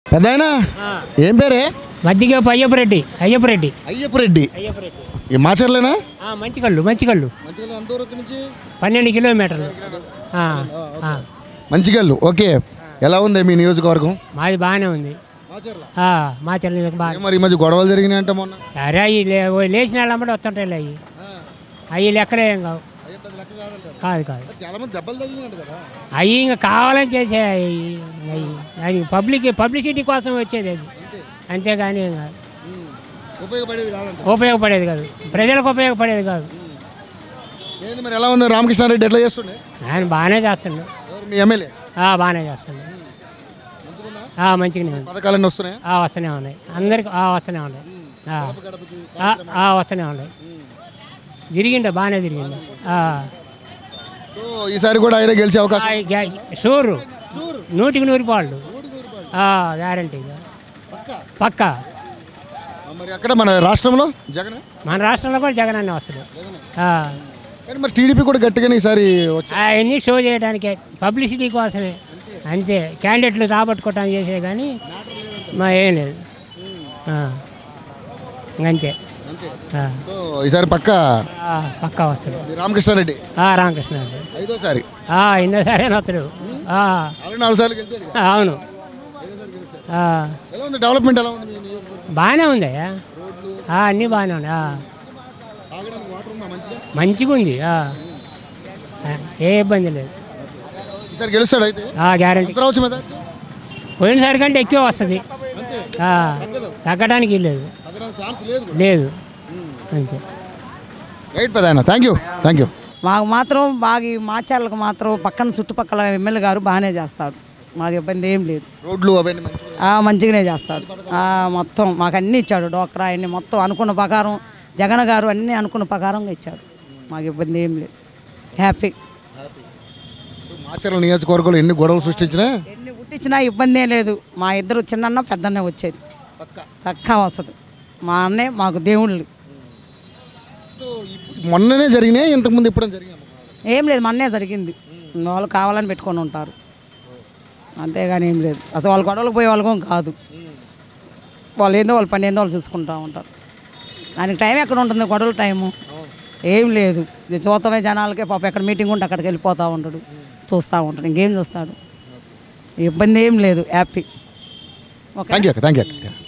పెద్దాయనా ఏం పేరే మధ్యకేపు అయ్యప్పరెడ్డి అయ్యప్పరెడ్డి అయ్యప్పరెడ్డి అయ్యప్పరెడ్డి ఈ మాచర్లేనా ఆ, మంచి కళ్ళు మంచి కళ్ళు నుంచి పన్నెండు కిలోమీటర్లు ఆ, ఆ. మంచిగల్లు ఓకే ఎలా ఉంది మీ నియోజకవర్గం మాది బాగానే ఉంది ఆ, మా చెల్లెలకు బాగా ఏ మరి ఈ మధ్య గొడవలు జరిగినాయి అంటే మొన్న సరే అవి లేచిన వాళ్ళు అమ్మటి వస్తుంటాయి అవి అవి లెక్కలే ఏం కావు కాదు కాదు చాలా మంది దెబ్బలు తగిలినాడు కదా అవి ఇంకా కావాలని చేసే అవి అవి అది పబ్లిక్ పబ్లిసిటీ కోసం వచ్చేది అది అంతేగాని ఏం కాదు ఉపయోగపడేది కాదంట ఉపయోగపడేది కాదు ప్రజలకు ఉపయోగపడేది కాదు ఏంది మరి ఎలా ఉంది రామకృష్ణారెడ్డి ఎట్లా చేస్తుండే ఆయన బాగానే చేస్తుండు ఎవరు మీ ఎమ్మెల్యే ఆ, బాగానే చేస్తుండు ఆ, మంచిగానే ఉంది పథకాలన్నీ వస్తున్నాయా ఆ, వస్తూనే ఉన్నాయి అందరికి ఆ, వస్తూనే ఉన్నాయి ఆ. ఆ, ఆ, వస్తూనే ఉన్నాయి తిరిగిండు బాగానే తిరిగిండు ఆ. సో ఈసారి కూడా ఆయన గెలిచే అవకాశం ఆ, గ్యా- షూరు నూటికి నూరు పాళ్ళు గ్యారంటీగా పక్క మరి అక్కడ మన రాష్ట్రంలో జగన్ మన రాష్ట్రంలో కూడా జగన్ అన్న వస్తాడు ఆ. కానీ మరి టీడీపీ కూడా గట్టిగానే ఈసారి వచ్చి అవన్నీ షో చేయడానికే పబ్లిసిటీ కోసమే అంతే క్యాండిడేట్లు రాబట్టుకోవటానికి చేసే కానీ మా ఏం లేదు ఆ. ఇంకంతే ఆ. సో ఈసారి పక్క ఆ, పక్కా వస్తాడు మీ రామకృష్ణారెడ్డి ఆ, రామకృష్ణ అండి ఐదోసారి ఆ, ఎన్నోసారి అని వస్తాడు ఆ, ఆల్రెడీ నాలుగు సార్లు గెలిచాడు కదా. అవును ఆ, ఎలా ఉంది డెవలప్మెంట్ ఎలా ఉంది మీ నియోజకవర్గం? బాగానే ఉందయ్యా ఆ, అన్నీ బాగానే ఉన్నాయి ఆ, తాగడానికి వాటర్ ఉందా మంచిగా మంచిగా ఉంది ఆ. ఆ, ఏ ఇబ్బంది లేదు ఈసారి గెలుస్తాడు అయితే గ్యారంటీ ఎంత రావచ్చు మీద పోయినసారి కంటే ఎక్కువ వస్తుంది అంతే ఆ, తగ్గడానికి లేదు తగ్గడానికి ఛాన్స్ లేదు లేదు అంతే రైట్ పెద్ద థ్యాంక్ యూ థ్యాంక్ యూ మాకు మాత్రం బాగా ఈ మాచార్లకు మాత్రం పక్కన చుట్టుపక్కల ఎమ్మెల్యే గారు బాగానే చేస్తాడు మాకు ఇబ్బంది ఏం లేదు రోడ్లు అవన్నీ మంచిగా ఆ, మంచిగానే చేస్తాడు ఆ, మొత్తం మాకు అన్నీ ఇచ్చాడు డోక్రా అన్ని మొత్తం అనుకున్న ప్రకారం జగన్ గారు అన్నీ అనుకున్న ప్రకారంగా ఇచ్చాడు మాకు ఇబ్బంది ఏం లేదు హ్యాపీ సో మాచర్ల నియోజకవర్గంలో ఎన్ని గొడవలు సృష్టించినా ఎన్ని పుట్టించినా ఇబ్బంది ఏం లేదు మా ఇద్దరు చిన్న పెద్దన్న వచ్చేది పక్క పక్కా వస్తుంది మా అన్నే మాకు దేవుళ్ళు సో ఇప్పుడు మొన్ననే జరిగినాయి ఇంతకుముందు ఎప్పుడైనా జరిగినాయి ఏం లేదు మొన్నే జరిగింది వాళ్ళు కావాలని పెట్టుకొని ఉంటారు అంతేగాని ఏం లేదు అసలు వాళ్ళు గొడవలకు పోయే వాళ్ళకం కాదు వాళ్ళు ఏందో వాళ్ళు పని ఏందో వాళ్ళు చూసుకుంటూ ఉంటారు దానికి టైం ఎక్కడ ఉంటుంది గొడవల టైము ఏం లేదు ఇది చూతమే జనాలకే పాప ఎక్కడ మీటింగ్ ఉంటే అక్కడికి వెళ్ళిపోతూ ఉంటాడు చూస్తూ ఉంటాడు ఇంకేం చూస్తాడు ఇబ్బంది ఏం లేదు హ్యాపీ ఓకే థ్యాంక్ యూ అక్క థ్యాంక్ యూ అక్క